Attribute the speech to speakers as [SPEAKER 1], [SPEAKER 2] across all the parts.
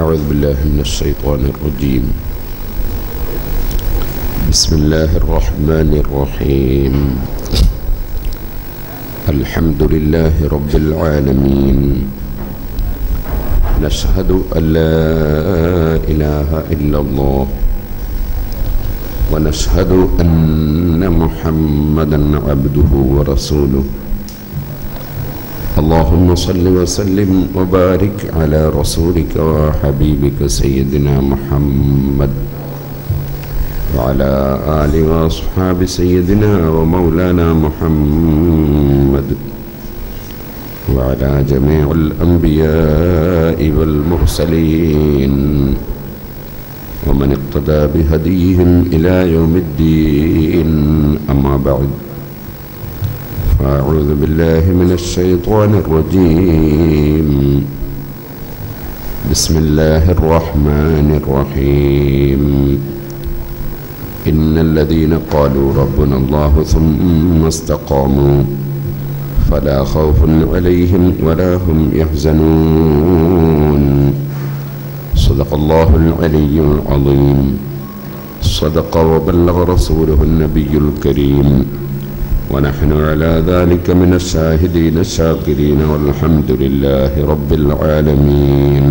[SPEAKER 1] أعوذ بالله من الشيطان الرجيم بسم الله الرحمن الرحيم الحمد لله رب العالمين نشهد أن لا إله إلا الله ونشهد أن محمدا عبده ورسوله اللهم صل وسلم وبارك على رسولك وحبيبك سيدنا محمد وعلى آل وأصحاب سيدنا ومولانا محمد وعلى جميع الأنبياء والمرسلين ومن اقتدى بهديهم إلى يوم الدين أما بعد فأعوذ بالله من الشيطان الرجيم بسم الله الرحمن الرحيم إن الذين قالوا ربنا الله ثم استقاموا فلا خوف عليهم ولا هم يحزنون صدق الله العلي العظيم صدق وبلغ رسوله النبي الكريم ونحن على ذلك من الشاهدين الشاكرين والحمد لله رب العالمين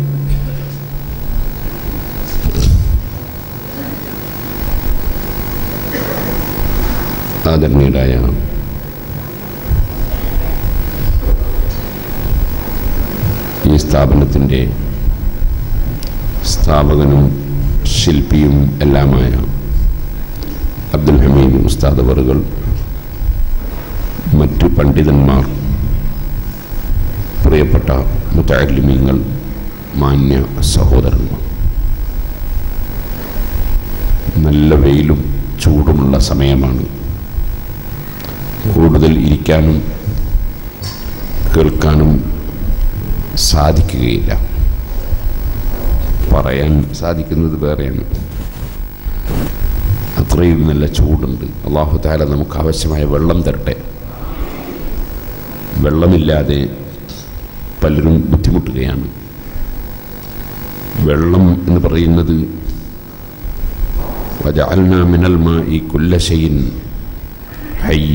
[SPEAKER 1] ആദരണീയരായ ഈ സ്ഥാപനത്തിൻ്റെ സ്ഥാപകനും ശില്പിയും എല്ലാമായ അബ്ദുൽ ഹമീദ് ഉസ്താദ് അവറുകൾ മറ്റു പണ്ഡിതന്മാർ പ്രിയപ്പെട്ട മുത്താലിമീങ്ങൾ മാന്യ സഹോദരന്മാർ നല്ല വെയിലും ചൂടുമുള്ള സമയമാണ് കൂടുതൽ ഇരിക്കാനും കേൾക്കാനും സാധിക്കുകയില്ല പറയാൻ സാധിക്കുന്നത് വേറെയാണ് അത്രയും നല്ല ചൂടുണ്ട് അള്ളാഹു താല നമുക്ക് ആവശ്യമായ വെള്ളം തരട്ടെ വെള്ളമില്ലാതെ പലരും ബുദ്ധിമുട്ടുകയാണ് വെള്ളം എന്ന് പറയുന്നത് وجعلنا من الماء كل شيء حي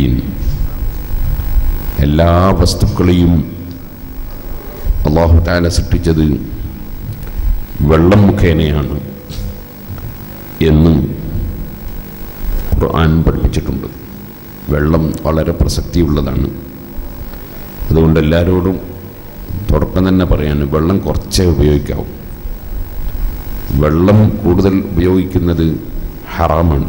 [SPEAKER 1] എല്ലാ വസ്തുക്കളെയും അള്ളാഹു താല സൃഷ്ടിച്ചത് വെള്ളം മുഖേനയാണ് എന്ന് ഖുർആൻ പഠിപ്പിച്ചിട്ടുണ്ട് വെള്ളം വളരെ പ്രസക്തിയുള്ളതാണ് അതുകൊണ്ട് എല്ലാവരോടും തുടക്കം തന്നെ പറയാണ് വെള്ളം കുറച്ചേ ഉപയോഗിക്കാവൂ വെള്ളം കൂടുതൽ ഉപയോഗിക്കുന്നത് ഹറാമാണ്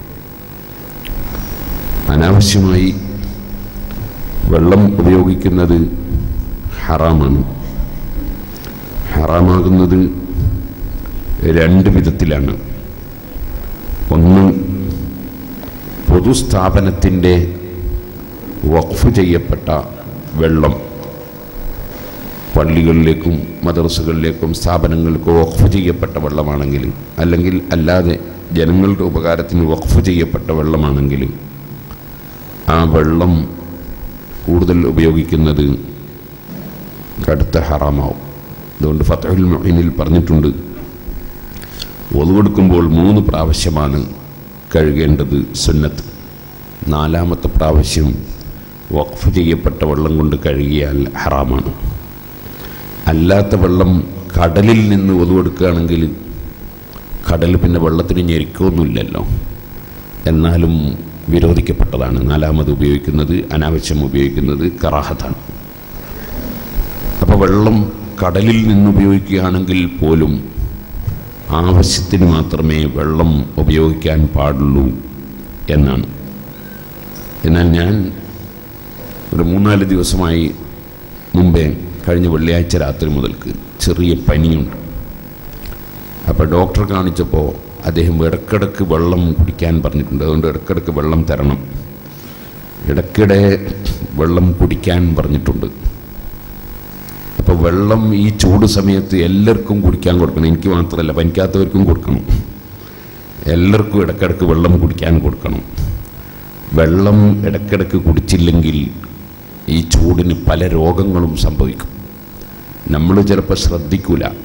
[SPEAKER 1] അനാവശ്യമായി വെള്ളം ഉപയോഗിക്കുന്നത് ഹറാമാണ് ഹറാമാകുന്നത് രണ്ട് വിധത്തിലാണ് ഒന്ന് പൊതുസ്ഥാപനത്തിൻ്റെ വഖഫ് ചെയ്യപ്പെട്ട വെള്ളം പള്ളികളിലേക്കും മദ്രസകളിലേക്കും സ്ഥാപനങ്ങൾക്കും വഖഫ് ചെയ്യപ്പെട്ട വെള്ളമാണെങ്കിൽ അല്ലെങ്കിൽ അല്ലാതെ ജനങ്ങളുടെ ഉപകാരത്തിന് വഖഫ് ചെയ്യപ്പെട്ട വെള്ളമാണെങ്കിൽ ആ വെള്ളം കൂടുതൽ ഉപയോഗിക്കുന്നത് കടുത്ത ഹറാമാവും അതുകൊണ്ട് ഫത്തഹുൽ മൊഹിനിൽ പറഞ്ഞിട്ടുണ്ട് ഒതുവെടുക്കുമ്പോൾ മൂന്ന് പ്രാവശ്യമാണ് കഴുകേണ്ടത് സുന്നത്ത് നാലാമത്തെ പ്രാവശ്യം വഖഫ് ചെയ്യപ്പെട്ട വെള്ളം കൊണ്ട് കഴുകിയാൽ ഹറാമാണ് അല്ലാത്ത വെള്ളം കടലിൽ നിന്ന് ഒതുവെടുക്കുകയാണെങ്കിൽ കടൽ പിന്നെ വെള്ളത്തിന് ഞെരുക്കൊന്നുമില്ലല്ലോ എന്നാലും വിരോധിക്കപ്പെട്ടതാണ് നാലാമത് ഉപയോഗിക്കുന്നത് അനാവശ്യം ഉപയോഗിക്കുന്നത് കറാഹത്താണ് അപ്പോൾ വെള്ളം കടലിൽ നിന്ന് ഉപയോഗിക്കുകയാണെങ്കിൽ പോലും ആവശ്യത്തിന് മാത്രമേ വെള്ളം ഉപയോഗിക്കാൻ പാടുള്ളൂ എന്നാണ് എന്നാൽ ഞാൻ ഒരു മൂന്നാല് ദിവസമായി മുമ്പേ കഴിഞ്ഞ വെള്ളിയാഴ്ച രാത്രി മുതൽക്ക് ചെറിയ പനിയുണ്ട് അപ്പോൾ ഡോക്ടറെ കാണിച്ചപ്പോൾ അദ്ദേഹം ഇടക്കിടക്ക് വെള്ളം കുടിക്കാൻ പറഞ്ഞിട്ടുണ്ട് അതുകൊണ്ട് ഇടക്കിടക്ക് വെള്ളം തരണം ഇടയ്ക്കിടെ വെള്ളം കുടിക്കാൻ പറഞ്ഞിട്ടുണ്ട് അപ്പോൾ വെള്ളം ഈ ചൂട് സമയത്ത് എല്ലാവർക്കും കുടിക്കാൻ കൊടുക്കണം എനിക്ക് മാത്രമല്ല പനിക്കാത്തവർക്കും കൊടുക്കണം എല്ലാവർക്കും ഇടക്കിടക്ക് വെള്ളം കുടിക്കാൻ കൊടുക്കണം വെള്ളം ഇടക്കിടക്ക് കുടിച്ചില്ലെങ്കിൽ ഈ ചൂടിന് പല രോഗങ്ങളും സംഭവിക്കും നമ്മൾ ചിലപ്പോൾ ശ്രദ്ധിക്കൂല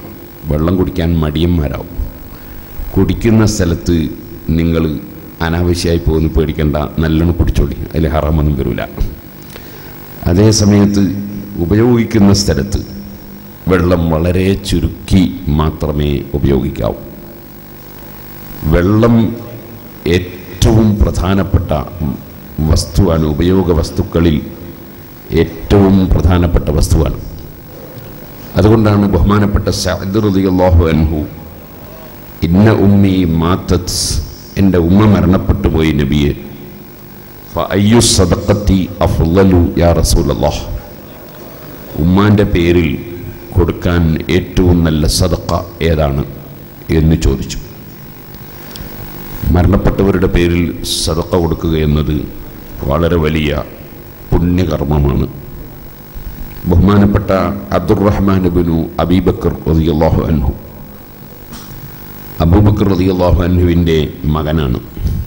[SPEAKER 1] വെള്ളം കുടിക്കാൻ മടിയന്മാരാവും കുടിക്കുന്ന സ്ഥലത്ത് നിങ്ങൾ അനാവശ്യമായി പോകുന്നു പേടിക്കേണ്ട നല്ലോണം കുടിച്ചോളി അതിൽ ഹറാമൊന്നും വരില്ല അതേ സമയത്ത് ഉപയോഗിക്കുന്ന സ്ഥലത്ത് വെള്ളം വളരെ ചുരുക്കി മാത്രമേ ഉപയോഗിക്കാവൂ വെള്ളം ഏറ്റവും പ്രധാനപ്പെട്ട വസ്തുവാണ് ഉപയോഗ വസ്തുക്കളിൽ ഏറ്റവും പ്രധാനപ്പെട്ട വസ്തുവാണ് അതുകൊണ്ടാണ് ബഹുമാനപ്പെട്ട സഅദ് റളിയല്ലാഹു അൻഹു ഇന്ന ഉമ്മി മാത്തത് എൻ്റെ ഉമ്മ മരണപ്പെട്ടു പോയി നബിയെ ഫഅയ്യു സദഖത്തി അഫ്ളലു യാ റസൂലല്ലാഹ് ഉമ്മാൻ്റെ പേരിൽ കൊടുക്കാൻ ഏറ്റവും നല്ല സദക്ക ഏതാണ് എന്ന് ചോദിച്ചു മരണപ്പെട്ടവരുടെ പേരിൽ സദക്ക കൊടുക്കുക എന്നത് വളരെ വലിയ പുണ്യകർമ്മമാണ് ബഹുമാനപ്പെട്ട അബ്ദുറഹ്മാൻ ബിനു അബീബക്കർ റളിയല്ലാഹു അൻഹു അബൂബക്കർ റളിയല്ലാഹു അൻഹുവിൻ്റെ മകനാണ്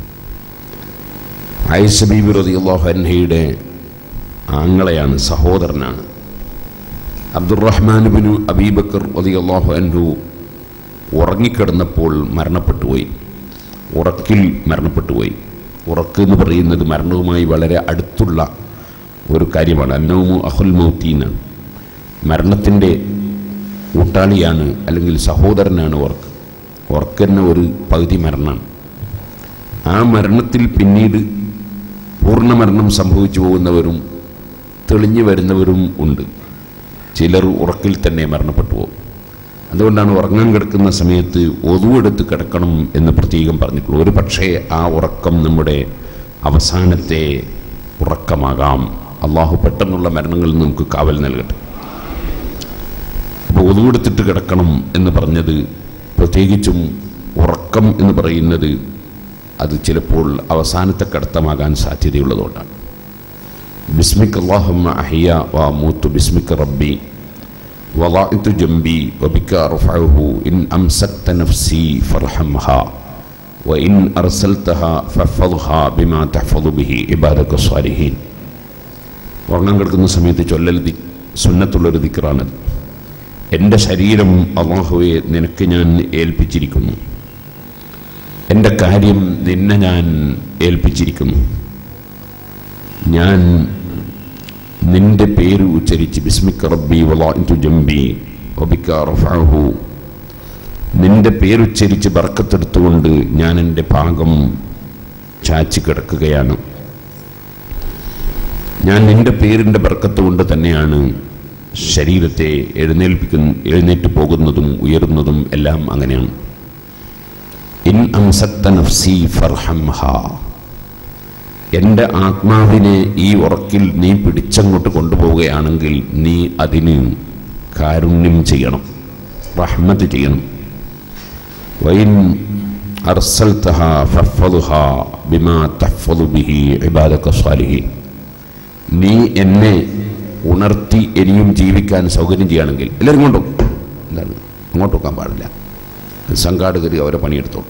[SPEAKER 1] ആയിഷ ബീബി റളിയല്ലാഹു അൻഹയുടെ ആങ്ങളെയാണ് സഹോദരനാണ് അബ്ദുറഹ്മാൻ ബിനു അബീബക്കർ റളിയല്ലാഹു അൻഹു ഉറങ്ങിക്കിടന്നപ്പോൾ മരണപ്പെട്ടുപോയി ഉറക്കിൽ മരണപ്പെട്ടുപോയി ഉറക്ക് എന്ന് പറയുന്നത് മരണവുമായി വളരെ അടുത്തുള്ള ഒരു കാര്യമാണ് അന്നവുമു അഹുൽ മൗത്തീനാണ് മരണത്തിൻ്റെ കൂട്ടാളിയാണ് അല്ലെങ്കിൽ സഹോദരനാണ് ഉറക്ക് ഉറക്ക് തന്നെ ഒരു പകുതി മരണമാണ് ആ മരണത്തിൽ പിന്നീട് പൂർണ്ണ മരണം സംഭവിച്ചു പോകുന്നവരും തെളിഞ്ഞു വരുന്നവരും ഉണ്ട് ചിലർ ഉറക്കിൽ തന്നെ മരണപ്പെട്ടു പോകും അതുകൊണ്ടാണ് ഉറങ്ങാൻ കിടക്കുന്ന സമയത്ത് ഒതുവെടുത്ത് കിടക്കണം എന്ന് പ്രത്യേകം പറഞ്ഞിട്ടുള്ളൂ ഒരു പക്ഷേ ആ ഉറക്കം നമ്മുടെ അവസാനത്തെ ഉറക്കമാകാം അള്ളാഹു പെട്ടെന്നുള്ള മരണങ്ങളിൽ നിന്ന് നമുക്ക് കാവൽ നൽകട്ടെ അപ്പോൾ ഒതുവെടുത്തിട്ട് കിടക്കണം എന്ന് പറഞ്ഞത് പ്രത്യേകിച്ചും ഉറക്കം എന്ന് പറയുന്നത് അത് ചിലപ്പോൾ അവസാനത്തെ കിടത്തമാകാൻ സാധ്യതയുള്ളതുകൊണ്ടാണ് ബിസ്മിക് അള്ളാഹുമ്മ അഹിയ വ മൂത്തു ബിസ്മിക് റബ്ബി وضعت جنبي وبك أرفعه إن أمسكت نفسي فارحمها وإن أرسلتها فاحفظها بما تحفظ به عبادك الصالحين ഉറങ്ങാൻ കിടക്കുന്ന സമയത്ത് ചൊല്ലൽ ദി സുന്നത്തുള്ളൊരു ദിക്റാണത് എൻ്റെ ശരീരം അള്ളാഹുവെ നിനക്ക് ഞാൻ ഏൽപ്പിച്ചിരിക്കുന്നു എൻ്റെ കാര്യം നിന്നെ ഞാൻ ഏൽപ്പിച്ചിരിക്കുന്നു ഞാൻ നിന്റെ പേര് ഉച്ചരിച്ച് ബിസ്മിക്ക റബ്ബി വലാഇതു ജംബി വബിക്ക റഫഅഹു നിന്റെ പേരുച്ചരിച്ച് ബർക്കത്തെടുത്തുകൊണ്ട് ഞാൻ എൻ്റെ ഭാഗം ചാച്ചി കിടക്കുകയാണ് ഞാൻ നിന്റെ പേരിൻ്റെ ബർക്കത്ത് കൊണ്ട് തന്നെയാണ് ശരീരത്തെ എഴുന്നേൽപ്പിക്കുന്ന എഴുന്നേറ്റ് പോകുന്നതും ഉയരുന്നതും എല്ലാം അങ്ങനെയാണ് ഇൻ അംസത്ത നഫ്സി ഫർഹംഹ എൻ്റെ ആത്മാവിനെ ഈ ഉറക്കിൽ നീ പിടിച്ചങ്ങോട്ട് കൊണ്ടുപോവുകയാണെങ്കിൽ നീ അതിന് കാരുണ്യം ചെയ്യണം റഹ്മത്ത് ചെയ്യണം വൈൻ അർസൽത്തഹ ഫഫ്ഫദുഹ ബിമാ തഹ്ഫദു ബിഹി ഇബാദക സ്വാലിഹി നീ എന്നെ ഉണർത്തി ഇനിയും ജീവിക്കാൻ സൗകര്യം ചെയ്യുകയാണെങ്കിൽ എല്ലാവരും കൊണ്ടു എന്താണ് അങ്ങോട്ട് വെക്കാൻ പാടില്ല സംഘാടകർ അവരെ പണിയെടുത്തോളൂ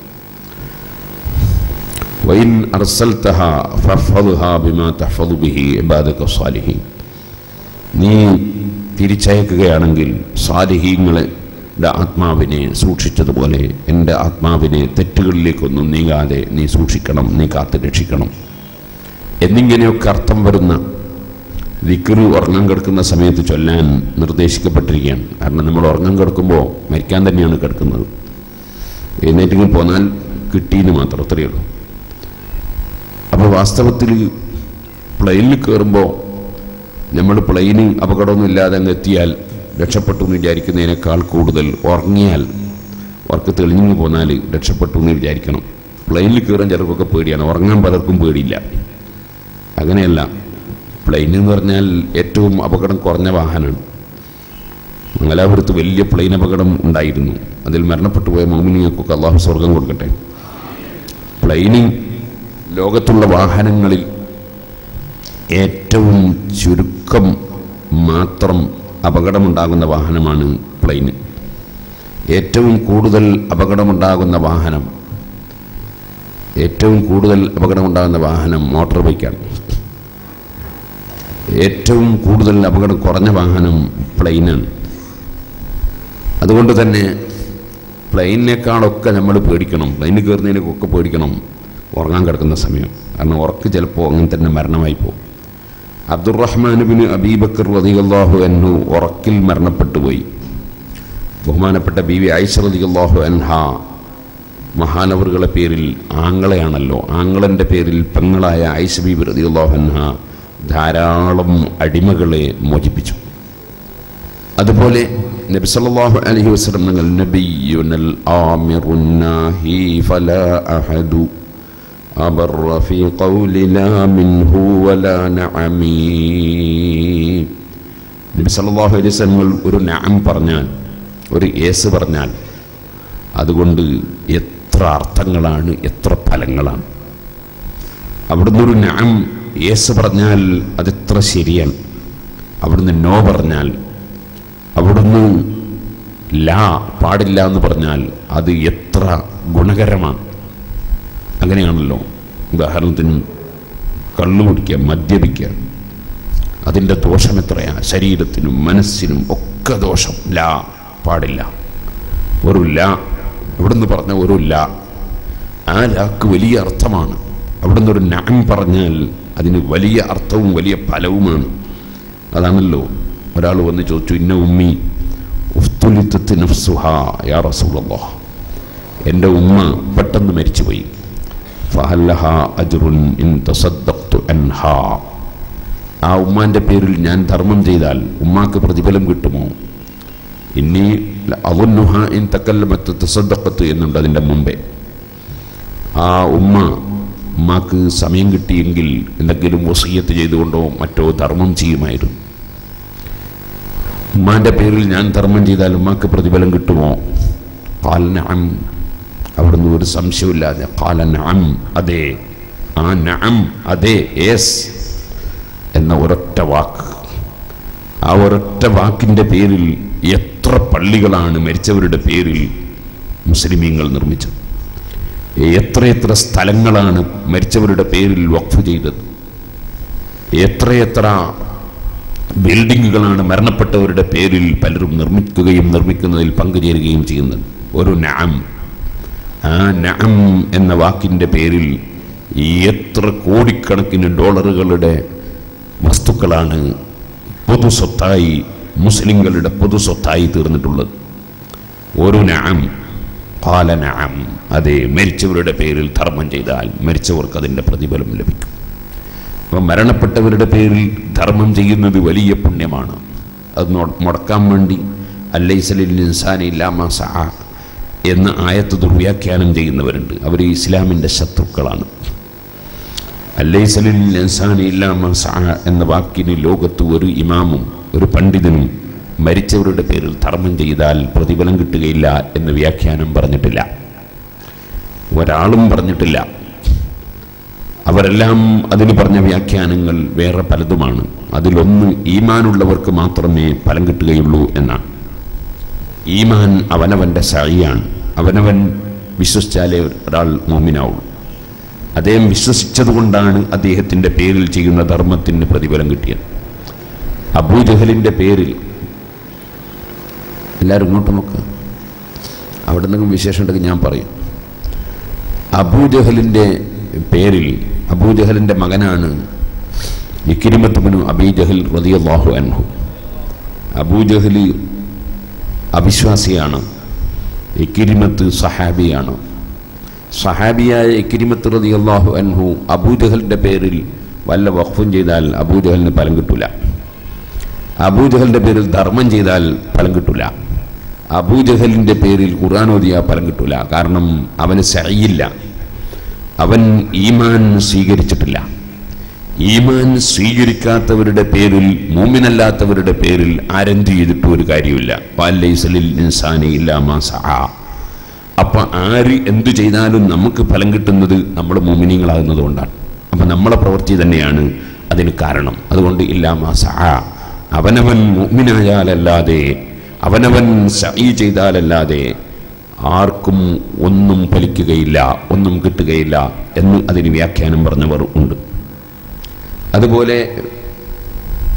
[SPEAKER 1] വൈൻ അർസൽത്തഹ ഫഫ്ഫദുഹ ബിമാ തഹ്ഫദു ബിഹി ഇബാദക സ്വാലിഹീൻ നീ തിരിച്ചയക്കുകയാണെങ്കിൽ സ്വാലിഹീങ്ങളെ ആത്മാവിനെ സൂക്ഷിച്ചതുപോലെ എൻ്റെ ആത്മാവിനെ തെറ്റുകളിലേക്കൊന്നും നീങ്ങാതെ നീ സൂക്ഷിക്കണം നീ കാത്തു രക്ഷിക്കണം എന്നിങ്ങനെയൊക്കെ അർത്ഥം വരുന്ന വിക്രു ഉറങ്ങാൻ കിടക്കുന്ന സമയത്ത് ചൊല്ലാൻ നിർദ്ദേശിക്കപ്പെട്ടിരിക്കുകയാണ് കാരണം നമ്മൾ ഉറങ്ങാൻ കിടക്കുമ്പോൾ മരിക്കാൻ തന്നെയാണ് കിടക്കുന്നത് എഴുന്നേറ്റെങ്കിൽ പോന്നാൽ കിട്ടിയെന്ന് മാത്രം അത്രയേ ഉള്ളൂ അപ്പോൾ വാസ്തവത്തിൽ പ്ലെയിനിൽ കയറുമ്പോൾ നമ്മൾ പ്ലെയിന് അപകടമൊന്നും ഇല്ലാതെ അങ്ങ് എത്തിയാൽ രക്ഷപ്പെട്ടു എന്ന് വിചാരിക്കുന്നതിനേക്കാൾ കൂടുതൽ ഉറങ്ങിയാൽ ഉറക്ക് തെളിഞ്ഞു പോന്നാൽ രക്ഷപ്പെട്ടു എന്ന് വിചാരിക്കണം പ്ലെയിനിൽ കയറാൻ ചിലർക്കൊക്കെ പേടിയാണ് ഉറങ്ങാൻ പലർക്കും പേടിയില്ല അങ്ങനെയല്ല പ്ലെയിൻ എന്ന് പറഞ്ഞാൽ ഏറ്റവും അപകടം കുറഞ്ഞ വാഹനമാണ് മംഗലാപുരത്ത് വലിയ പ്ലെയിൻ അപകടം ഉണ്ടായിരുന്നു അതിൽ മരണപ്പെട്ടു പോയ മോമിനിയൊക്കെ അള്ളാഹു സ്വർഗം കൊടുക്കട്ടെ പ്ലെയിനിങ് ലോകത്തുള്ള വാഹനങ്ങളിൽ ഏറ്റവും ചുരുക്കം മാത്രം അപകടമുണ്ടാകുന്ന വാഹനമാണ് പ്ലെയിന് ഏറ്റവും കൂടുതൽ അപകടമുണ്ടാകുന്ന വാഹനം ഏറ്റവും കൂടുതൽ അപകടമുണ്ടാകുന്ന വാഹനം മോട്ടോർ ബൈക്കാണ് ഏറ്റവും കൂടുതൽ അപകടം കുറഞ്ഞ വാഹനം പ്ലെയിനാണ് അതുകൊണ്ട് തന്നെ പ്ലെയിനേക്കാളൊക്കെ നമ്മൾ പേടിക്കണം പ്ലെയിനിൽ കയറുന്നതിനൊക്കെ പേടിക്കണം ഉറങ്ങാൻ കിടക്കുന്ന സമയം കാരണം ഉറക്ക് ചിലപ്പോൾ അങ്ങനെ തന്നെ മരണമായി പോകും അബ്ദുറഹ്മാൻ ബിൻ അബീബക്കർ റതിയല്ലാഹു അൻഹു ഉറക്കിൽ മരണപ്പെട്ടു പോയി ബഹുമാനപ്പെട്ട ബി വി ഐഷ റതിയല്ലാഹു അൻഹ മഹാനവറുകളെ പേരിൽ ആങ്ങളെയാണല്ലോ ആങ്ങളൻ്റെ പേരിൽ പെങ്ങളായ ഐഷ ബീബി റതിയല്ലാഹു അൻഹ ധാരാളം അടിമകളെ മോചിപ്പിച്ചു അതുപോലെ നബി സല്ലല്ലാഹു അലൈഹി വസല്ലം നിങ്ങൾ നബിയുനൽ ആമിറുൻ നാഹി ഫലാ അഹദു أبر في قول لا منه ولا نعمي നബി സല്ലല്ലാഹു അലൈഹി വസല്ലം ഒരു നഅം പറഞ്ഞാൽ ഒരു ഏസ് പറഞ്ഞാൽ അതുകൊണ്ട് എത്ര അർത്ഥങ്ങളാണ് എത്ര ഫലങ്ങളാണ് അവിടുന്ന് ഒരു നഅം ഏസ് പറഞ്ഞാൽ അതെത്ര ശരിയാണ് അവിടുന്ന് നോ പറഞ്ഞാൽ അവിടുന്ന് ലാ പാടില്ല എന്ന് പറഞ്ഞാൽ അത് എത്ര ഗുണകരമാണ് അങ്ങനെയാണല്ലോ ഉദാഹരണത്തിന് കള്ളു കുടിക്കുക മദ്യപിക്കുക അതിൻ്റെ ദോഷം എത്രയാ ശരീരത്തിനും മനസ്സിനും ഒക്കെ ദോഷം ലാ പാടില്ല ഒരു ലാ ഇവിടുന്ന് പറഞ്ഞ ഒരു ലാ ആ ലാക്ക് വലിയ അർത്ഥമാണ് അവിടുന്ന് ഒരു നാം പറഞ്ഞാൽ അതിന് വലിയ അർത്ഥവും വലിയ ഫലവുമാണ് അതാണല്ലോ ഒരാൾ വന്ന് ചോദിച്ചു ഇന്ന ഉമ്മി ഉഫ്തുലിത്തത്ത് നഫ്സുഹ യാ റസൂലല്ലാഹ് എൻ്റെ ഉമ്മ പെട്ടെന്ന് മരിച്ചുപോയി ഫഹല്ലഹ അജ്റുൻ ഇൻ തസദ്ദഖ്തു അൻഹാ ആ ഉമ്മാൻ്റെ പേരിൽ ഞാൻ ധർമ്മം ചെയ്താൽ ഉമ്മാക്ക് പ്രതിഫലം കിട്ടുമോ ഇനി അവന്നുഹ ഇൻ തക്കല്ലമത്ത് തസദ്ദഖത്ത് എന്നുണ്ട് അതിൻ്റെ മുമ്പേ ആ ഉമ്മ ഉമ്മാക്ക് സമയം കിട്ടിയെങ്കിൽ എന്തെങ്കിലും വസീയത്ത് ചെയ്തുകൊണ്ടോ മറ്റോ ധർമ്മം ചെയ്യുമായിരുന്നു ഉമ്മാൻ്റെ പേരിൽ ഞാൻ ധർമ്മം ചെയ്താൽ ഉമ്മാക്ക് പ്രതിഫലം കിട്ടുമോ കാലനഅം അവിടുന്ന് ഒരു സംശയമില്ലാതെ കാലനഅം അതെ ആ നഅം അതെ യേസ് എന്ന ഒരൊറ്റ വാക്ക് ആ ഒരൊറ്റ വാക്കിൻ്റെ പേരിൽ എത്ര പള്ളികളാണ് മരിച്ചവരുടെ പേരിൽ മുസ്ലിമീങ്ങൾ നിർമ്മിച്ചത് എത്രയെത്ര സ്ഥലങ്ങളാണ് മരിച്ചവരുടെ പേരിൽ വഖഫ് ചെയ്തത് എത്രയെത്ര ബിൽഡിങ്ങുകളാണ് മരണപ്പെട്ടവരുടെ പേരിൽ പലരും നിർമ്മിക്കുകയും നിർമ്മിക്കുന്നതിൽ പങ്കുചേരുകയും ചെയ്യുന്നത് ഒരു നഅം ആ നഅം എന്ന വാക്കിൻ്റെ പേരിൽ എത്ര കോടിക്കണക്കിന് ഡോളറുകളുടെ വസ്തുക്കളാണ് പൊതു സ്വത്തായി മുസ്ലിങ്ങളുടെ പൊതു സ്വത്തായി തീർന്നിട്ടുള്ളത് ഒരു നഅം കാല നഅം അതെ മരിച്ചവരുടെ പേരിൽ ധർമ്മം ചെയ്താൽ മരിച്ചവർക്ക് അതിൻ്റെ പ്രതിഫലം ലഭിക്കും അപ്പം മരണപ്പെട്ടവരുടെ പേരിൽ ധർമ്മം ചെയ്യുന്നത് വലിയ പുണ്യമാണ് അത് നൊ- മുടക്കാൻ വേണ്ടി അല്ലൈസലിൽ ഇൻസാൻ ഇല്ലാമ സഹ എന്ന ആയത്ത് ദുർവ്യാഖ്യാനം ചെയ്യുന്നവരുണ്ട് അവർ ഇസ്ലാമിൻ്റെ ശത്രുക്കളാണ് അല്ലൈസലിൽ ഇൻസാൻ ഇല്ലാമ സഹ എന്ന വാക്കിന് ലോകത്ത് ഒരു ഇമാമും ഒരു പണ്ഡിതനും മരിച്ചവരുടെ പേരിൽ ധർമ്മം ചെയ്താൽ പ്രതിഫലം കിട്ടുകയില്ല എന്ന് വ്യാഖ്യാനം പറഞ്ഞിട്ടില്ല ഒരാളും പറഞ്ഞിട്ടില്ല അവരെല്ലാം അതിന് പറഞ്ഞ വ്യാഖ്യാനങ്ങൾ വേറെ പലതുമാണ് അതിലൊന്ന് ഈമാനുള്ളവർക്ക് മാത്രമേ ഫലം കിട്ടുകയുള്ളൂ എന്നാണ് ഈമാൻ അവനവൻ്റെ സഴിയാണ് അവനവൻ വിശ്വസിച്ചാലേ ഒരാൾ മോമിനാവുള്ളൂ അദ്ദേഹം വിശ്വസിച്ചതുകൊണ്ടാണ് അദ്ദേഹത്തിൻ്റെ പേരിൽ ചെയ്യുന്ന ധർമ്മത്തിന് പ്രതിഫലം കിട്ടിയത് അബൂജഹലിൻ്റെ പേരിൽ എല്ലാവരും ഇങ്ങോട്ട് നോക്കുക അവിടെ നിന്നും വിശേഷം ഉണ്ടെങ്കിൽ ഞാൻ പറയും അബൂജഹലിൻ്റെ പേരിൽ അബൂജഹലിൻ്റെ മകനാണ് ഇക്കിരിമത്തുബിനു അബീജഹൽ റതിയല്ലാഹു അൻഹു അബൂജഹൽ അവിശ്വാസിയാണ് ഇക്കിരിമത്ത് സഹാബിയാണ് സഹാബിയായ ഇക്കിരിമത്ത് റതിയല്ലാഹു അൻഹു അബൂജഹലിൻ്റെ പേരിൽ വല്ല വഖഫും ചെയ്താൽ അബൂജഹലിന് ഫലം കിട്ടൂല അബൂജഹലിൻ്റെ പേരിൽ ധർമ്മം ചെയ്താൽ ഫലം കിട്ടൂല അബൂജഹലിൻ്റെ പേരിൽ ഖുർആൻ ഓതിയാൽ ഫലം കിട്ടൂല കാരണം അവന് സഹിയില്ല അവൻ ഈമാൻ സ്വീകരിച്ചിട്ടില്ല ഈമാൻ സ്വീകരിക്കാത്തവരുടെ പേരിൽ മൂമിനല്ലാത്തവരുടെ പേരിൽ ആരെന്ത് ചെയ്തിട്ടും ഒരു കാര്യമില്ല വാല്ലൈസലിൽ ഇൻസാനി ഇല്ലാമാ സഹാ അപ്പൊ ആര് എന്തു ചെയ്താലും നമുക്ക് ഫലം കിട്ടുന്നത് നമ്മൾ മോമിനിയങ്ങളാകുന്നത് കൊണ്ടാണ് അപ്പൊ നമ്മളെ പ്രവൃത്തി തന്നെയാണ് അതിന് കാരണം അതുകൊണ്ട് ഇല്ലാമാ സഹാ അവനവൻ മോമിനായാലല്ലാതെ അവനവൻ സഹി ചെയ്താലല്ലാതെ ആർക്കും ഒന്നും ഫലിക്കുകയില്ല ഒന്നും കിട്ടുകയില്ല എന്ന് അതിന് വ്യാഖ്യാനം പറഞ്ഞവർ ഉണ്ട് അതുപോലെ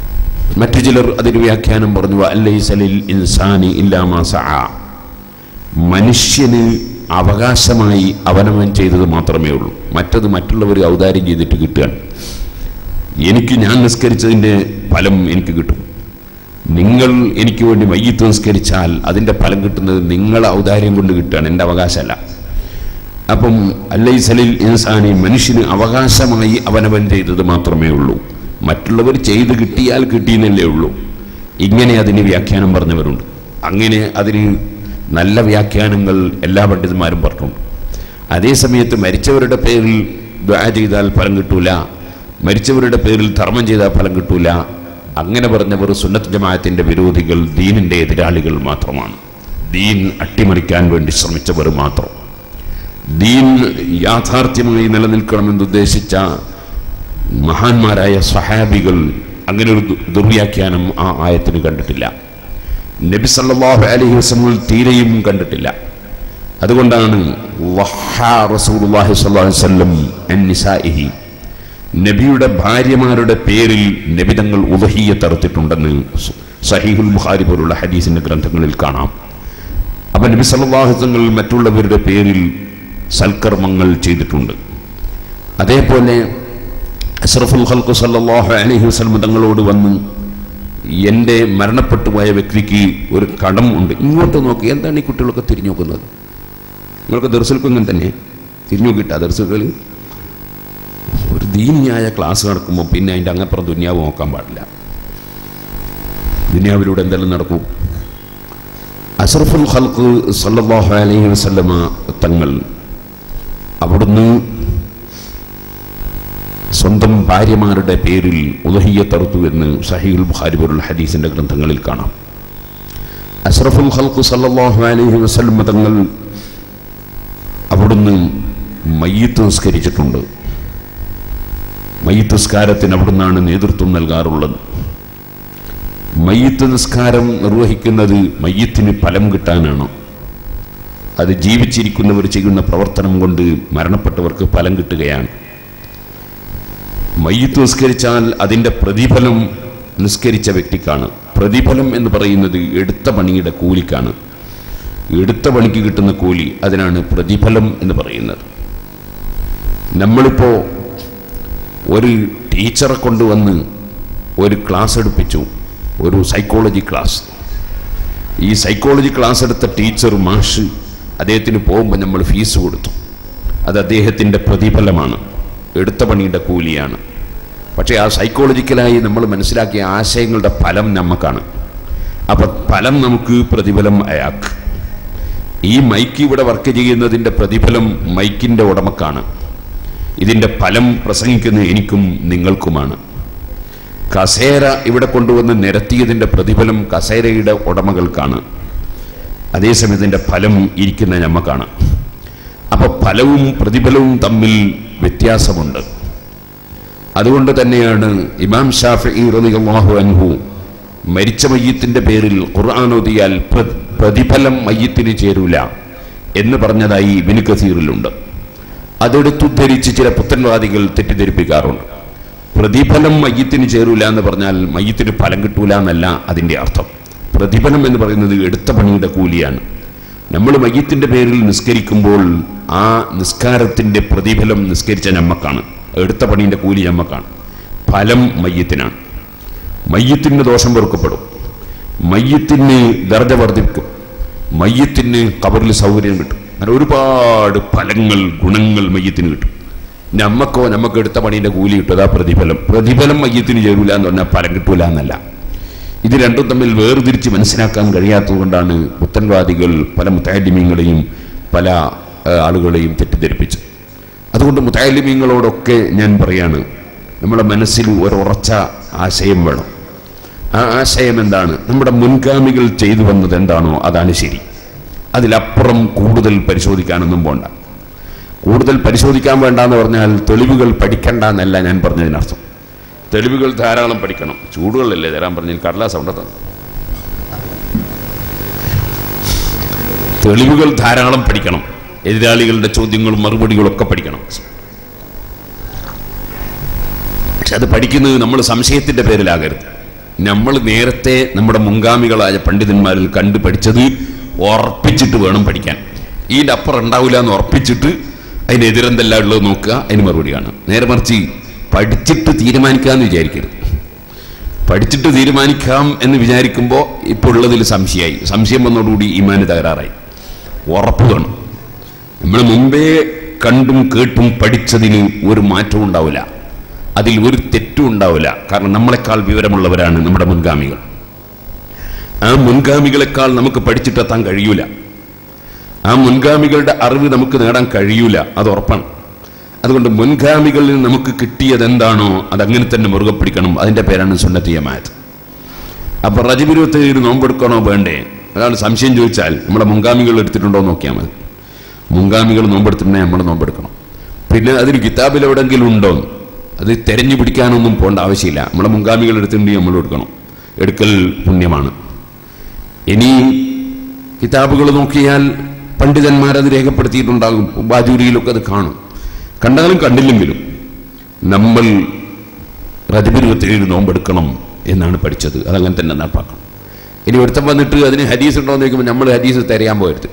[SPEAKER 1] മറ്റു ചിലർ അതിന് വ്യാഖ്യാനം പറഞ്ഞു അല്ലൈസലിൽ ഇൻസാനി ഇല്ലാമാ സഅ മനുഷ്യന് അവകാശമായി അവനവൻ ചെയ്തത് മാത്രമേ ഉള്ളൂ മറ്റത് മറ്റുള്ളവർ ഔദാര്യം ചെയ്തിട്ട് കിട്ടുകയാണ് എനിക്ക് ഞാൻ നിസ്കരിച്ചതിൻ്റെ ഫലം എനിക്ക് കിട്ടും നിങ്ങൾ എനിക്ക് വേണ്ടി മയ്യത്ത് നിസ്കരിച്ചാൽ അതിൻ്റെ ഫലം കിട്ടുന്നത് നിങ്ങളെ ഔദാര്യം കൊണ്ട് കിട്ടുകയാണ് എൻ്റെ അവകാശമല്ല അപ്പം അല്ലൈസലിൽ ഇൻസാനി മനുഷ്യന് അവകാശമായി അവനവൻ ചെയ്തത് മാത്രമേ ഉള്ളൂ മറ്റുള്ളവർ ചെയ്ത് കിട്ടിയാൽ കിട്ടിയെന്നല്ലേ ഉള്ളൂ ഇങ്ങനെ അതിന് വ്യാഖ്യാനം പറഞ്ഞവരുണ്ട് അങ്ങനെ അതിന് നല്ല വ്യാഖ്യാനങ്ങൾ എല്ലാ പണ്ഡിതന്മാരും പറഞ്ഞിട്ടുണ്ട് അതേസമയത്ത് മരിച്ചവരുടെ പേരിൽ ദ്വാ ചെയ്താൽ ഫലം കിട്ടൂല മരിച്ചവരുടെ പേരിൽ ധർമ്മം ചെയ്താൽ ഫലം കിട്ടൂല അങ്ങനെ പറഞ്ഞവർ സുന്നത്ത് ജമാഅത്തിന്റെ വിരോധികൾ ദീനിന്റെ എതിരാളികൾ മാത്രമാണ് ദീൻ അട്ടിമറിക്കാൻ വേണ്ടി ശ്രമിച്ചവർ മാത്രം ദീൻ യാഥാർത്ഥ്യമായി നിലനിൽക്കണമെന്ന് ഉദ്ദേശിച്ച മഹാന്മാരായ സഹാബികൾ അങ്ങനെ ഒരു ദു- ദുർവ്യാഖ്യാനം ആ ആയത്തിന് കണ്ടിട്ടില്ല നബി സല്ലല്ലാഹു അലൈഹി വസല്ലം തീരെയും കണ്ടിട്ടില്ല അതുകൊണ്ടാണ് വഹാ റസൂലുള്ളാഹി സ്വല്ലല്ലാഹു അലൈഹി വസല്ലം അൻ നിസാഇഹി നബിയുടെ ഭാര്യമാരുടെ പേരിൽ നബിതങ്ങൾ ഉദഹിയ തറുത്തിട്ടുണ്ടെന്ന് സ- സഹീഹുൽ ബുഖാരി പോലുള്ള ഹദീസിന്റെ ഗ്രന്ഥങ്ങളിൽ കാണാം അപ്പൊ നബി സല്ലല്ലാഹു തങ്ങൾ മറ്റുള്ളവരുടെ പേരിൽ സൽക്കർമ്മങ്ങൾ ചെയ്തിട്ടുണ്ട് അതേപോലെ അഷ്റഫുൽ ഖൽഖ് സല്ലല്ലാഹു അലൈഹി വസല്ലം തങ്ങളോട് വന്ന് എൻ്റെ മരണപ്പെട്ടു പോയ വ്യക്തിക്ക് ഒരു കടം ഉണ്ട് ഇങ്ങോട്ട് നോക്കി എന്താണ് ഈ കുട്ടികളൊക്കെ തിരിഞ്ഞു നോക്കുന്നത് നിങ്ങൾക്ക് ദർശൽക്കും ഇങ്ങനെ തന്നെ തിരിഞ്ഞു നോക്കിയിട്ടാ ദർശകൾ ഒരു ദീനിയായ ക്ലാസ് നടക്കുമ്പോൾ പിന്നെ അതിൻ്റെ അങ്ങപ്പുറം ദുന്യാവ് നോക്കാൻ പാടില്ല ദുന്യാവിലൂടെ എന്തെല്ലാം നടക്കും അഷറഫുൽ ഖൽഖ് സല്ലല്ലാഹു അലൈഹി വസല്ലമ തങ്ങൾ അവിടുന്ന് സ്വന്തം ഭാര്യമാരുടെ പേരിൽ ഉദഹിയ തറുത്തു എന്ന് സഹീൽ ബുഖാരി പോലുള്ള ഹദീസിന്റെ ഗ്രന്ഥങ്ങളിൽ കാണാം അഷ്റഫുൽ ഖൽഖ് സല്ലല്ലാഹു അലൈഹി വസല്ലമ തങ്ങൾ അവിടുന്ന് മയ്യത്ത് നിസ്കരിച്ചിട്ടുണ്ട് മയ്യത്ത് നിസ്കാരത്തിന് അവിടുന്നാണ് നേതൃത്വം നൽകാറുള്ളത് മയ്യത്ത് നിസ്കാരം നിർവഹിക്കുന്നത് മയ്യത്തിന് ഫലം കിട്ടാനാണ് അത് ജീവിച്ചിരിക്കുന്നവർ ചെയ്യുന്ന പ്രവർത്തനം കൊണ്ട് മരണപ്പെട്ടവർക്ക് ഫലം കിട്ടുകയാണ് മയ്യത്ത് നിസ്കരിച്ചാൽ അതിൻ്റെ പ്രതിഫലം നിസ്കരിച്ച വ്യക്തിക്കാണ് പ്രതിഫലം എന്ന് പറയുന്നത് എടുത്ത പണിയുടെ കൂലിക്കാണ് എടുത്ത പണിക്ക് കിട്ടുന്ന കൂലി അതിനാണ് പ്രതിഫലം എന്ന് പറയുന്നത് നമ്മളിപ്പോൾ ഒരു ടീച്ചറെ കൊണ്ടുവന്ന് ഒരു ക്ലാസ് എടുപ്പിച്ചു ഒരു സൈക്കോളജി ക്ലാസ് ഈ സൈക്കോളജി ക്ലാസ് എടുത്ത ടീച്ചർ മാഷ് അദ്ദേഹത്തിന് പോകുമ്പോൾ നമ്മൾ ഫീസ് കൊടുത്തു അത് അദ്ദേഹത്തിൻ്റെ പ്രതിഫലമാണ് എടുത്ത പണിയുടെ കൂലിയാണ് പക്ഷേ ആ സൈക്കോളജിക്കലായി നമ്മൾ മനസ്സിലാക്കിയ ആശയങ്ങളുടെ ഫലം നമുക്കാണ് അപ്പം ഫലം നമുക്ക് പ്രതിഫലം അയാൾക്ക് ഈ മൈക്ക് ഇവിടെ വർക്ക് ചെയ്യുന്നതിൻ്റെ പ്രതിഫലം മൈക്കിൻ്റെ ഉടമക്കാണ് ഇതിൻ്റെ ഫലം പ്രസംഗിക്കുന്ന എനിക്കും നിങ്ങൾക്കുമാണ് കസേര ഇവിടെ കൊണ്ടുവന്ന് നിരത്തിയതിൻ്റെ പ്രതിഫലം കസേരയുടെ ഉടമകൾക്കാണ് അതേസമയം ഇതിൻ്റെ ഫലം ഇരിക്കുന്ന ഞമ്മക്കാണ് അപ്പൊ ഫലവും പ്രതിഫലവും തമ്മിൽ വ്യത്യാസമുണ്ട് അതുകൊണ്ട് തന്നെയാണ് ഇമാം ഷാഫി റളിയല്ലാഹു അൻഹു മരിച്ച മയ്യത്തിന്റെ പേരിൽ ഖുർആൻ ഓതിയാൽ പ്ര- പ്രതിഫലം മയ്യത്തിന് ചേരൂല എന്ന് പറഞ്ഞതായി ഇബിന് കസീറിലുണ്ട് അതെടുത്തുദ്ധരിച്ച് ചില പുത്തൻവാദികൾ തെറ്റിദ്ധരിപ്പിക്കാറുണ്ട് പ്രതിഫലം മയ്യത്തിന് ചേരൂല എന്ന് പറഞ്ഞാൽ മയ്യത്തിന് ഫലം കിട്ടൂല എന്നല്ല അതിൻ്റെ അർത്ഥം പ്രതിഫലം എന്ന് പറയുന്നത് എടുത്ത പണിയുടെ കൂലിയാണ് നമ്മൾ മയ്യത്തിന്റെ പേരിൽ നിസ്കരിക്കുമ്പോൾ ആ നിസ്കാരത്തിന്റെ പ്രതിഫലം നിസ്കരിച്ച ഞമ്മക്കാണ് എടുത്ത പണീന്റെ കൂലി ഞമ്മക്കാണ് ഫലം മയ്യത്തിനാണ് മയ്യത്തിന് ദോഷം പൊറുക്കപ്പെടും മയ്യത്തിന് ദർജ വർദ്ധിക്കും മയ്യത്തിന് കബറിൽ സൗകര്യം കിട്ടും അങ്ങനെ ഒരുപാട് ഫലങ്ങൾ ഗുണങ്ങൾ മയ്യത്തിന് കിട്ടും നമ്മക്കോ നമുക്ക് എടുത്ത പണീന്റെ കൂലി കിട്ടും അതാ പ്രതിഫലം പ്രതിഫലം മയ്യത്തിന് ചേരൂല എന്ന് പറഞ്ഞാൽ ഫലം കിട്ടൂല എന്നല്ല ഇത് രണ്ടും തമ്മിൽ വേർതിരിച്ച് മനസ്സിലാക്കാൻ കഴിയാത്തതുകൊണ്ടാണ് പുത്തൻവാദികൾ പല മുത്താലിമീങ്ങളെയും പല ആ, ആളുകളെയും തെറ്റിദ്ധരിപ്പിച്ചത് അതുകൊണ്ട് മുത്താലിമീങ്ങളോടൊക്കെ ഞാൻ പറയാണ് നമ്മുടെ മനസ്സിൽ ഒരു ഉറച്ച ആശയം വേണം ആ ആശയം എന്താണ് നമ്മുടെ മുൻഗാമികൾ ചെയ്തു വന്നത് എന്താണോ അതാണ് ശരി അതിലപ്പുറം കൂടുതൽ പരിശോധിക്കാനൊന്നും പോണ്ട കൂടുതൽ പരിശോധിക്കാൻ വേണ്ട എന്ന് പറഞ്ഞാൽ തെളിവുകൾ പഠിക്കണ്ട എന്നല്ല ഞാൻ പറഞ്ഞതിനർത്ഥം തെളിവുകൾ ധാരാളം പഠിക്കണം ചൂടുകളല്ലേ തരാൻ പറഞ്ഞാൽ കടലാസ് ഉണ്ട് തന്നെ തെളിവുകൾ ധാരാളം പഠിക്കണം എതിരാളികളുടെ ചോദ്യങ്ങളും മറുപടികളും ഒക്കെ പഠിക്കണം പക്ഷെ അത് പഠിക്കുന്നത് നമ്മൾ സംശയത്തിന്റെ പേരിലാകരുത് നമ്മൾ നേരത്തെ നമ്മുടെ മുൻഗാമികളായ പണ്ഡിതന്മാരിൽ കണ്ടു പഠിച്ചത് ഉറപ്പിച്ചിട്ട് വേണം പഠിക്കാൻ ഇതിൻ്റെ അപ്പുറം ഉണ്ടാവില്ല എന്ന് ഉറപ്പിച്ചിട്ട് അതിന് എതിരെന്തെല്ലാം ഉള്ളത് നോക്കുക അതിന് മറുപടി കാണുക നേരെ മറിച്ച് പഠിച്ചിട്ട് തീരുമാനിക്കാമെന്ന് വിചാരിക്കരുത് പഠിച്ചിട്ട് തീരുമാനിക്കാം എന്ന് വിചാരിക്കുമ്പോൾ ഇപ്പോൾ ഉള്ളതിൽ സംശയമായി സംശയം വന്നതോടുകൂടി ഈമാന് തകരാറായി ഉറപ്പ് വേണം നമ്മൾ മുമ്പേ കണ്ടും കേട്ടും പഠിച്ചതിന് ഒരു മാറ്റവും ഉണ്ടാവില്ല അതിൽ ഒരു തെറ്റും ഉണ്ടാവില്ല കാരണം നമ്മളെക്കാൾ വിവരമുള്ളവരാണ് നമ്മുടെ മുൻഗാമികൾ ആ മുൻഗാമികളെക്കാൾ നമുക്ക് പഠിച്ചിട്ടെത്താൻ കഴിയൂല ആ മുൻഗാമികളുടെ അറിവ് നമുക്ക് നേടാൻ കഴിയൂല അത് ഉറപ്പാണ് അതുകൊണ്ട് മുൻഗാമികളിൽ നമുക്ക് കിട്ടിയത് എന്താണോ അത് അങ്ങനെ തന്നെ മുറുകെ പിടിക്കണം അതിന്റെ പേരാണ് സുന്നത്തിയമായത് അപ്പൊ റജബിരുവത്തേഴ് നോമ്പെടുക്കണോ വേണ്ടേ ഒരാൾ സംശയം ചോദിച്ചാൽ നമ്മുടെ മുൻഗാമികൾ എടുത്തിട്ടുണ്ടോ എന്ന് നോക്കിയാൽ മതി മുൻഗാമികൾ നോമ്പെടുത്തിട്ടുണ്ടെങ്കിൽ നമ്മൾ നോമ്പെടുക്കണം പിന്നെ അതിന് കിതാബിൽ എവിടെങ്കിലും ഉണ്ടോ അത് തെരഞ്ഞു പിടിക്കാനൊന്നും പോകേണ്ട ആവശ്യമില്ല നമ്മളെ മുൻഗാമികൾ എടുത്തിട്ടുണ്ടെങ്കിൽ നമ്മൾ എടുക്കണം എടുക്കൽ പുണ്യമാണ് ഇനി കിതാബുകൾ നോക്കിയാൽ പണ്ഡിതന്മാരത് രേഖപ്പെടുത്തിയിട്ടുണ്ടാകും ബാജൂരിയിലൊക്കെ അത് കാണും കണ്ടാലും കണ്ടില്ലെങ്കിലും നമ്മൾ റജബിരുപത്തേഴ് നോമ്പെടുക്കണം എന്നാണ് പഠിച്ചത് അതങ്ങനെ തന്നെ നടപ്പാക്കണം ഇനി ഒരുത്തം വന്നിട്ട് അതിന് ഹദീസ് ഉണ്ടോ എന്ന് ചോദിക്കുമ്പോൾ നമ്മൾ ഹദീസ് തിരയാൻ പോയത്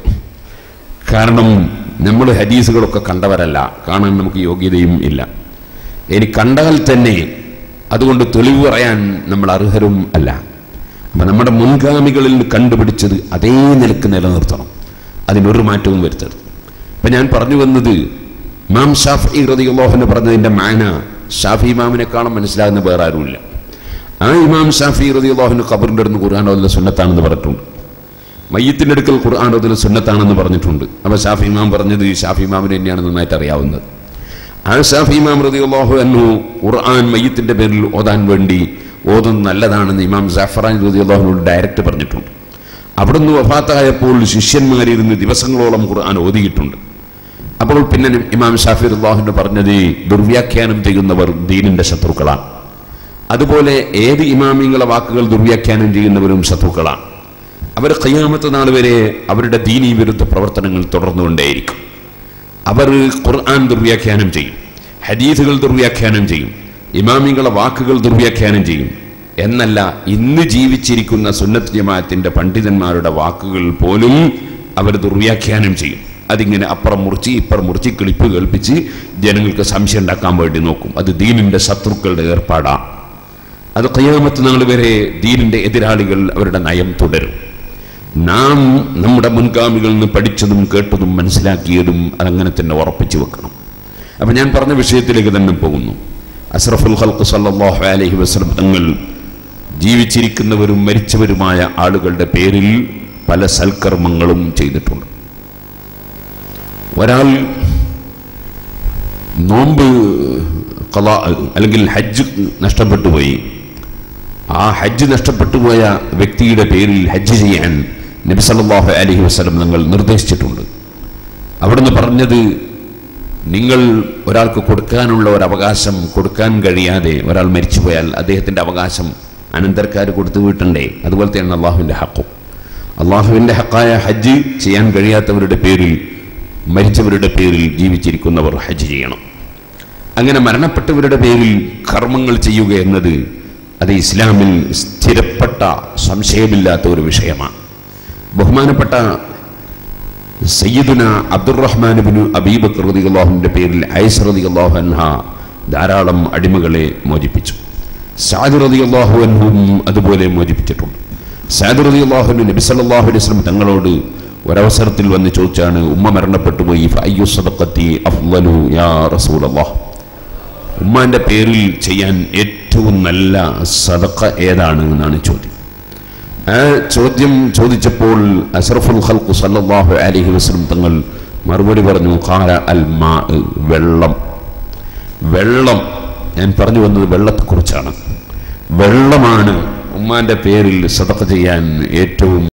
[SPEAKER 1] കാരണം നമ്മൾ ഹദീസുകളൊക്കെ കണ്ടവരല്ല കാണാൻ നമുക്ക് യോഗ്യതയും ഇല്ല ഇനി കണ്ടാൽ തന്നെ അതുകൊണ്ട് തെളിവ് പറയാൻ നമ്മൾ അർഹരും അല്ല അപ്പം നമ്മുടെ മുൻഗാമികളിൽ നിന്ന് കണ്ടുപിടിച്ചത് അതേ നിലക്ക് നിലനിർത്തണം അതിനൊരു മാറ്റവും വരുത്തരുത് അപ്പം ഞാൻ പറഞ്ഞു വന്നത് ഇമാം ഷാഫി റതിയുള്ളോഹന് പറഞ്ഞതിൻ്റെ മാന ഷാഫി ഇമാമിനെക്കാളും മനസ്സിലാകുന്ന വേറെ ആരുമില്ല ആ ഇമാം ഷാഫി റതിയുള്ളോഹന് ഖബറിൻ്റെ അടുത്ത് ഖുർആൻ ഓതുന്ന സുന്നത്താണെന്ന് പറഞ്ഞിട്ടുണ്ട് മയ്യത്തിൻ്റെ അടുക്കൽ ഖുർആൻ ഓതുന്ന സുന്നത്താണെന്ന് പറഞ്ഞിട്ടുണ്ട് അപ്പോൾ ഷാഫി ഇമാം പറഞ്ഞത് ഷാഫി ഇമാമിന് തന്നെയാണ് നന്നായിട്ട് അറിയാവുന്നത് ആ ഷാഫി ഇമാം റതിയുള്ളാഹു അന്നു ഖുർആൻ മയ്യത്തിൻ്റെ പേരിൽ ഓതാൻ വേണ്ടി ഓതുന്നത് നല്ലതാണെന്ന് ഇമാം ജാഫറാൻ റതിയുള്ളാഹുനോട് ഡയറക്റ്റ് പറഞ്ഞിട്ടുണ്ട് അവിടുന്ന് വഫാത്തായപ്പോൾ ശിഷ്യന്മാരിരുന്ന് ദിവസങ്ങളോളം ഖുർആൻ ഓതിയിട്ടുണ്ട് അപ്പോൾ പിന്നെ ഇമാം ഷാഫി അള്ളാഹുവിന് പറഞ്ഞത് ദുർവ്യാഖ്യാനം ചെയ്യുന്നവർ ദീനിന്റെ ശത്രുക്കളാണ് അതുപോലെ ഏത് ഇമാമിങ്ങളെ വാക്കുകൾ ദുർവ്യാഖ്യാനം ചെയ്യുന്നവരും ശത്രുക്കളാണ് അവർ കയ്യാമത്തെ നാൾ വരെ അവരുടെ ദീനീ വിരുദ്ധ പ്രവർത്തനങ്ങൾ തുടർന്നുകൊണ്ടേയിരിക്കും അവർ ഖുർആൻ ദുർവ്യാഖ്യാനം ചെയ്യും ഹദീസുകൾ ദുർവ്യാഖ്യാനം ചെയ്യും ഇമാമിങ്ങളെ വാക്കുകൾ ദുർവ്യാഖ്യാനം ചെയ്യും എന്നല്ല ഇന്ന് ജീവിച്ചിരിക്കുന്ന സുന്നത്ത് ജമാഅത്തിന്റെ പണ്ഡിതന്മാരുടെ വാക്കുകൾ പോലും അവർ ദുർവ്യാഖ്യാനം ചെയ്യും അതിങ്ങനെ അപ്പുറം മുറിച്ച് ഇപ്പുറം മുറിച്ച് കിളിപ്പ് കേൾപ്പിച്ച് ജനങ്ങൾക്ക് സംശയം ഉണ്ടാക്കാൻ വേണ്ടി നോക്കും അത് ദീനിന്റെ ശത്രുക്കളുടെ ഏർപ്പാടാണ് അത് കയ്യാമത്ത് നാൾ വരെ ദീനിന്റെ എതിരാളികൾ അവരുടെ നയം തുടരും നാം നമ്മുടെ മുൻഗാമികളിൽ നിന്ന് പഠിച്ചതും കേട്ടതും മനസ്സിലാക്കിയതും അതങ്ങനെ തന്നെ ഉറപ്പിച്ചു വെക്കണം അപ്പം ഞാൻ പറഞ്ഞ വിഷയത്തിലേക്ക് തന്നെ പോകുന്നു അസ്രഫുൽ ഖൽക്ക് സല്ലല്ലാഹു അലൈഹി വസല്ലം തങ്ങൾ ജീവിച്ചിരിക്കുന്നവരും മരിച്ചവരുമായ ആളുകളുടെ പേരിൽ പല സൽക്കർമ്മങ്ങളും ചെയ്തിട്ടുണ്ട് ഒരാൾ നോമ്പ് ഖലാ അല്ലെങ്കിൽ ഹജ്ജ് നഷ്ടപ്പെട്ടു പോയി ആ ഹജ്ജ് നഷ്ടപ്പെട്ടു പോയ വ്യക്തിയുടെ പേരിൽ ഹജ്ജ് ചെയ്യാൻ നബി സല്ലല്ലാഹു അലൈഹി വസല്ലം നിങ്ങൾ നിർദ്ദേശിച്ചിട്ടുണ്ട് അവിടുന്ന് പറഞ്ഞത് നിങ്ങൾ ഒരാൾക്ക് കൊടുക്കാനുള്ള ഒരു അവകാശം കൊടുക്കാൻ കഴിയാതെ ഒരാൾ മരിച്ചുപോയാൽ അദ്ദേഹത്തിൻ്റെ അവകാശം അനന്തരക്കാർ കൊടുത്തു വീട്ടണ്ടേ അതുപോലെ തന്നെയാണ് അള്ളാഹുവിൻ്റെ ഹക്കും അള്ളാഹുവിൻ്റെ ഹക്കായ ഹജ്ജ് ചെയ്യാൻ കഴിയാത്തവരുടെ പേരിൽ മരിച്ചവരുടെ പേരിൽ ജീവിച്ചിരിക്കുന്നവർ ഹജ്ജ് ചെയ്യണം അങ്ങനെ മരണപ്പെട്ടവരുടെ പേരിൽ കർമ്മങ്ങൾ ചെയ്യുക എന്നത് അത് ഇസ്ലാമിൽ സ്ഥിരപ്പെട്ട സംശയമില്ലാത്ത ഒരു വിഷയമാണ് ബഹുമാനപ്പെട്ട സയ്യിദുന അബ്ദുറഹ്മാൻ ബിനു അബീബക്കർ റളിയല്ലാഹുവിന്റെ പേരിൽ ഐസ് റളിയല്ലാഹു അൻഹ ധാരാളം അടിമകളെ മോചിപ്പിച്ചു സാദ് റളിയല്ലാഹു അൻഹും അതുപോലെ മോചിപ്പിച്ചിട്ടുണ്ട് സാദ് റളിയല്ലാഹു നബി സല്ലല്ലാഹു അലൈഹി വസല്ലം തങ്ങളോട് ഒരവസരത്തിൽ വന്ന് ചോദിച്ചാണ് ഉമ്മ മരണപ്പെട്ടു പോയി ഫഅയ്യു സദഖത്തി അഫ്ളലു യാ റസൂലല്ലാഹ് ഉമ്മാന്റെ പേരിൽ ചെയ്യാൻ ഏറ്റവും നല്ല സദഖ ഏതാണ് എന്നാണ് ചോദ്യം ആ ചോദ്യം ചോദിച്ചപ്പോൾ അഷറഫുൽ ഖൽഖു സല്ലല്ലാഹു അലൈഹി വസല്ലം തങ്ങൾ മറുപടി പറഞ്ഞു ഖാല അൽ മാ വെള്ളം വെള്ളം ഞാൻ പറഞ്ഞു വന്നത് വെള്ളത്തെക്കുറിച്ചാണ് വെള്ളമാണ് ഉമ്മാന്റെ പേരിൽ സദഖ ചെയ്യാൻ ഏറ്റവും